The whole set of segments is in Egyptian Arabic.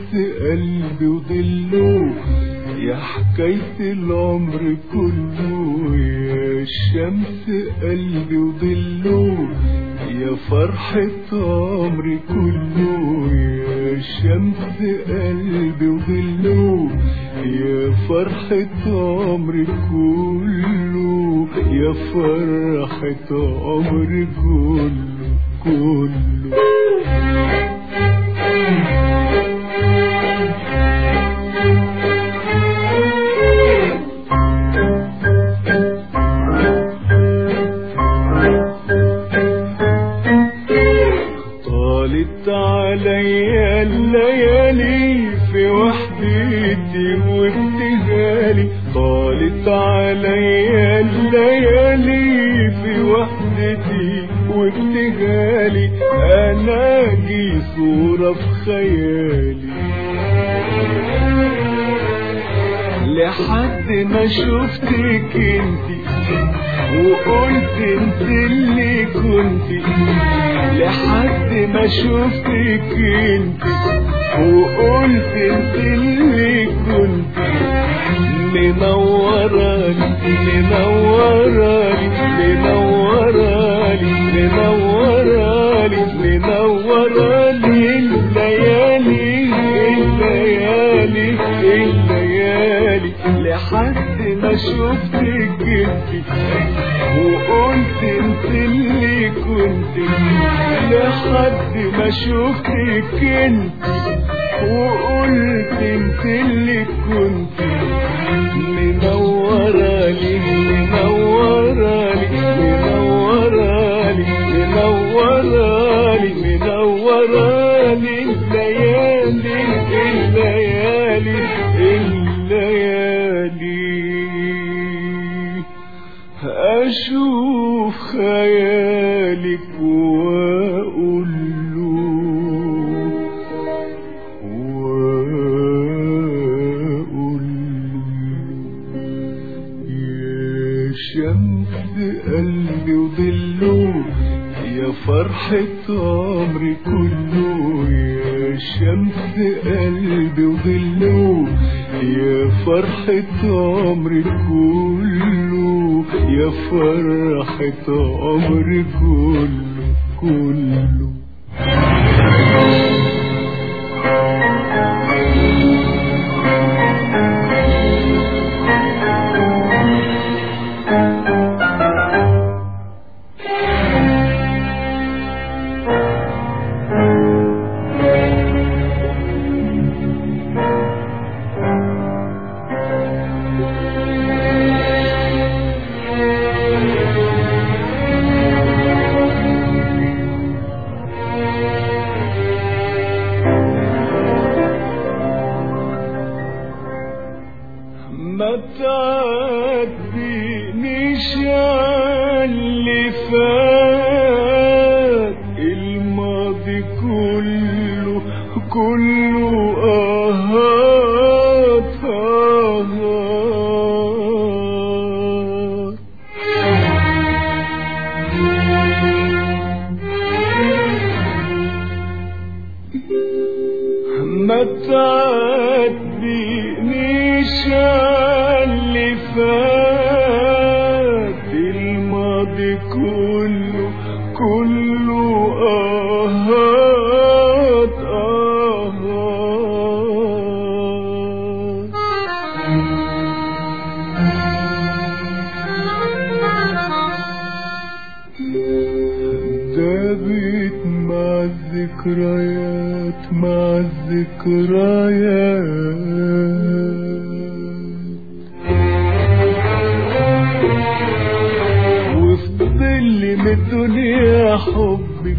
شمس قلبي وضله يا حكاية العمر كله يا شمس قلبي وضله يا فرحة عمري كله يا شمس قلبي وضله يا فرحة عمري كله يا فرحة عمري كله كله طالت عليا الليالي في وحدتي وابتهالي طالت عليا الليالي في وحدتي وابتهالي اناجي صورة في خيالي لحد ما شفتك انتي وقلت انت اللي كنتي لحد ما شفتك انت وقلت انت اللي كنت منوراني منوراني منوراني منوراني منوراني الليالي الليالي الليالي لحد ما شفتك انت وقلت انت اللي كنت لحد ما شفتك انت وقلت انت اللي كنت منورالي منورالي منورالي منورالي منورالي الليالي الليالي الليالي أشوف خيالك وأقول له وأقول له يا شمس قلبي وضله يا فرحة عمري كله يا شمس قلبي وضله يا فرحة عمري كله يا فرحة عمري كله كله ما تعدينيش اللي فات الماضي كله كله آهات آهات ما تعدينيش اللي فات الماضي كله كله آهات آهات دابت مع الذكريات مع الذكريات وفي ظل من الدنيا حبك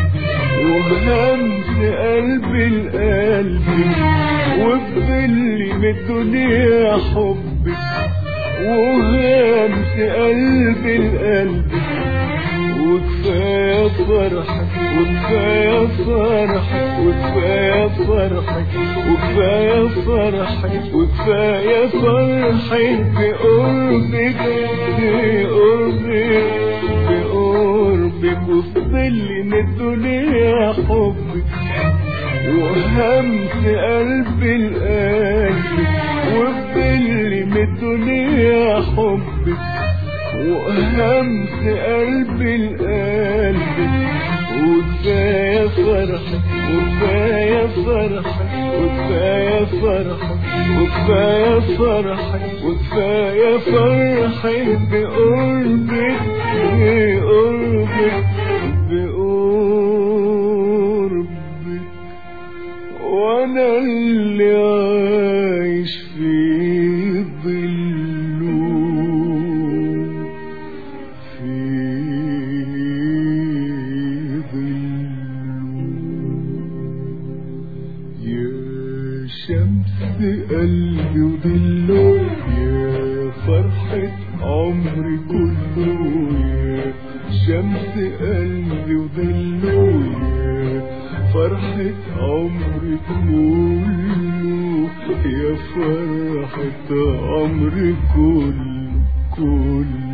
وهمس قلبي لقلبي وفي ظل من الدنيا حبك وهمس قلبي لقلبي وكفاية فرحك وكفاية فرحك وكفاية فرحك وكفاية فرحك وكفاية فرحك بقربك بقربك بقربك وفي ظل من الدنيا حبك وهمس قلبي القلب وباللي من الدنيا حبك وهمس قلبي القلب وكفاية فرحة وكفاية فرحة وكفاية فرحة وكفاية فرحة وكفاية فرحة بقربك بقربك بقربك وانا اللي عايش في ظله في ظله يا شمس قلبي وضله يا فرحة عمري كله يا شمس قلبي وضله يا فرحة عمري كله يا فرحة عمري كله كله